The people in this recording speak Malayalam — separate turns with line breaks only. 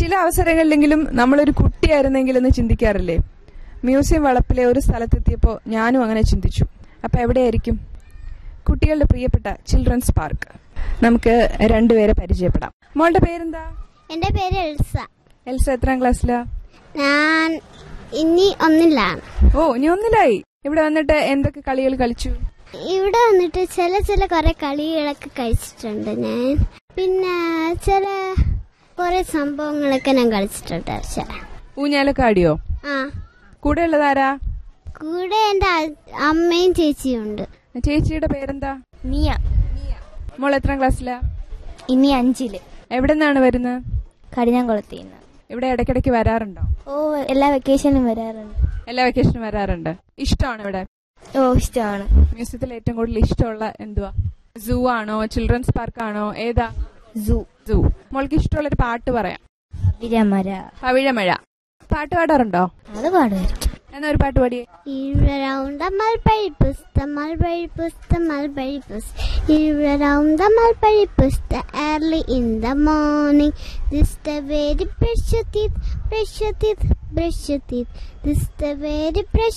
ചില അവസരങ്ങളിലെങ്കിലും നമ്മളൊരു കുട്ടിയായിരുന്നെങ്കിൽ എന്ന് ചിന്തിക്കാറില്ലേ മ്യൂസിയം വളപ്പിലെ ഒരു സ്ഥലത്തെത്തിയപ്പോൾ ഞാനും അങ്ങനെ ചിന്തിച്ചു അപ്പൊ എവിടെയായിരിക്കും കുട്ടികളുടെ പ്രിയപ്പെട്ട ചിൽഡ്രൻസ് പാർക്ക് നമുക്ക് രണ്ടുപേരെ പരിചയപ്പെടാം മോളുടെ പേരെന്താ
എൻ്റെ പേര് എൽസ
എൽസ എത്രാം ക്ലാസ്സിലാ
ഞാൻ ഇനി ഒന്നിലാണ്
ഓ ഇനി ഒന്നിലായി ഇവിടെ വന്നിട്ട് എന്തൊക്കെ കളികൾ കളിച്ചു
ഇവിടെ വന്നിട്ട് ചില ചില കുറെ കളികളൊക്കെ കഴിച്ചിട്ടുണ്ട് ഞാൻ പിന്നെ ചില കുറെ സംഭവങ്ങളൊക്കെ ഞാൻ കളിച്ചിട്ടുണ്ട് പക്ഷെ
ഊഞ്ഞാലൊക്കെ ആടിയോ
ആ
കൂടെ ഉള്ളതാരാ
കൂടെ എൻ്റെ അ- അമ്മയും ചേച്ചിയും ഉണ്ട്
ചേച്ചിയുടെ പേരെന്താ
മിയ
മോൾ എത്രാം ക്ലാസ്സിലാ
ഇനി അഞ്ചില്
എവിടെ നിന്നാണ് വരുന്നത്
കടിഞ്ഞാംകുളത്തിൽ നിന്ന്
ഇവിടെ ഇടയ്ക്കിടയ്ക്ക് വരാറുണ്ടോ
ഓ എല്ലാ വെക്കേഷനും വരാറുണ്ട്
എല്ലാ വെക്കേഷനും വരാറുണ്ട് ഇഷ്ടമാണ് ഇവിടെ
ഓ ഇഷ്ടമാണ്
മ്യൂസിയത്തിൽ ഏറ്റവും കൂടുതൽ ഇഷ്ടമുള്ള എന്തുവാ സൂ ആണോ ചിൽഡ്രൻസ് പാർക്ക് ആണോ ഏതാ
സൂ
സൂ മോൾക്ക് ഇഷ്ടമുള്ള ഒരു പാട്ട് പറയാം
വിരമര
പവിഴമഴ പാട്ട് പാടാറുണ്ടോ
അത് പാടുമായിരിക്കും
എന്നാ ഒരു പാട്ട് പാടിയേ
ഇരുവരൗണ്ട മൽപ്പഴി പുസ്ത മൽപ്പഴി പുസ്ത മൽപ്പഴി പുസ്ത ഇരുവരൗണ്ട മൽപ്പഴി പുസ്ത early in the morning this the very brush your teeth brush your teeth brush your teeth this the very brush